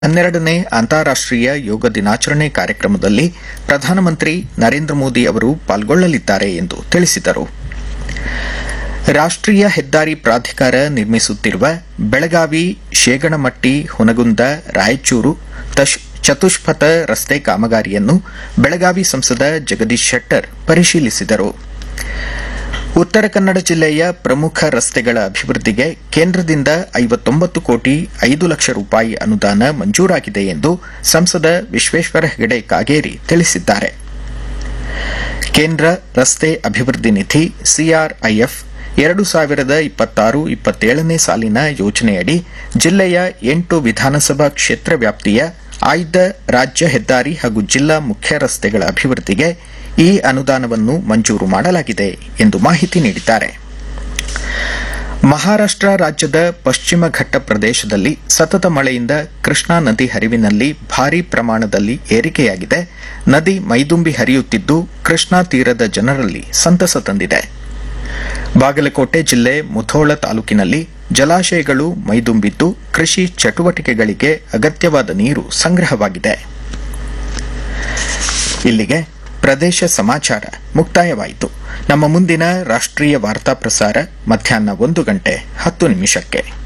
ಹನ್ನೆರಡನೇ ಅಂತಾರಾಷ್ಟೀಯ ಯೋಗ ದಿನಾಚರಣೆ ಕಾರ್ಯಕ್ರಮದಲ್ಲಿ ಪ್ರಧಾನಮಂತ್ರಿ ನರೇಂದ್ರ ಮೋದಿ ಅವರು ಪಾಲ್ಗೊಳ್ಳಲಿದ್ದಾರೆ ಎಂದು ತಿಳಿಸಿದರು ರಾಷ್ಟೀಯ ಹೆದ್ದಾರಿ ಪ್ರಾಧಿಕಾರ ನಿರ್ಮಿಸುತ್ತಿರುವ ಬೆಳಗಾವಿ ಶೇಗಣಮಟ್ಟಿ ಹುನಗುಂದ ರಾಯಚೂರು ತಶ್- ಚತುಷ್ಪಥ ರಸ್ತೆ ಕಾಮಗಾರಿಯನ್ನು ಬೆಳಗಾವಿ ಸಂಸದ ಜಗದೀಶ್ ಶೆಟ್ಟರ್ ಪರಿಶೀಲಿಸಿದರು ಉತ್ತರ ಕನ್ನಡ ಜಿಲ್ಲೆಯ ಪ್ರಮುಖ ರಸ್ತೆಗಳ ಅಭಿವೃದ್ಧಿಗೆ ಕೇಂದ್ರದಿಂದ ಐವತ್ತೊಂಬತ್ತು ಕೋಟಿ ಐದು ಲಕ್ಷ ರೂಪಾಯಿ ಅನುದಾನ ಮಂಜೂರಾಗಿದೆ ಎಂದು ಸಂಸದ ವಿಶ್ವೇಶ್ವರ ಹೆಗಡೆ ಕಾಗೇರಿ ತಿಳಿಸಿದ್ದಾರೆ ಕೇಂದ್ರ ರಸ್ತೆ ಅಭಿವೃದ್ಧಿ ನಿಧಿ ಸಿಆರ್ಐಎಫ್ ಎರಡು ಸಾವಿರದ ಇಪ್ಪತ್ತಾರು ಇಪ್ಪತ್ತೇಳನೇ ಸಾಲಿನ ಯೋಜನೆಯಡಿ ಜಿಲ್ಲೆಯ ಎಂಟು ವಿಧಾನಸಭಾ ಕ್ಷೇತ್ರ ವ್ಯಾಪ್ತಿಯ ಆಯ್ದ ರಾಜ್ಯ ಹೆದ್ದಾರಿ ಹಾಗೂ ಜಿಲ್ಲಾ ಮುಖ್ಯ ರಸ್ತೆಗಳ ಅಭಿವೃದ್ಧಿಗೆ ಈ ಅನುದಾನವನ್ನು ಮಂಜೂರು ಮಾಡಲಾಗಿದೆ ಎಂದು ಮಾಹಿತಿ ನೀಡಿದ್ದಾರೆ ಮಹಾರಾಷ್ಟ್ರ ರಾಜ್ಯದ ಪಶ್ಚಿಮ ಘಟ್ಟ ಪ್ರದೇಶದಲ್ಲಿ ಸತತ ಮಳೆಯಿಂದ ಕೃಷ್ಣಾ ನದಿ ಹರಿವಿನಲ್ಲಿ ಭಾರೀ ಪ್ರಮಾಣದಲ್ಲಿ ಏರಿಕೆಯಾಗಿದೆ ನದಿ ಮೈದುಂಬಿ ಹರಿಯುತ್ತಿದ್ದು ಕೃಷ್ಣಾ ತೀರದ ಜನರಲ್ಲಿ ಸಂತಸ ತಂದಿದೆ ಬಾಗಲಕೋಟೆ ಜಿಲ್ಲೆ ಮುಧೋಳ ತಾಲೂಕಿನಲ್ಲಿ ಜಲಾಶಯಗಳು ಮೈದುಂಬಿದ್ದು ಕೃಷಿ ಚಟುವಟಿಕೆಗಳಿಗೆ ಅಗತ್ಯವಾದ ನೀರು ಸಂಗ್ರಹವಾಗಿದೆ ಇಲ್ಲಿಗೆ ಪ್ರದೇಶ ಸಮಾಚಾರ ಮುಕ್ತಾಯವಾಯಿತು ನಮ್ಮ ಮುಂದಿನ ರಾಷ್ಟ್ರೀಯ ವಾರ್ತಾ ಪ್ರಸಾರ ಮಧ್ಯಾಹ್ನ ಒಂದು ಗಂಟೆ ಹತ್ತು ನಿಮಿಷಕ್ಕೆ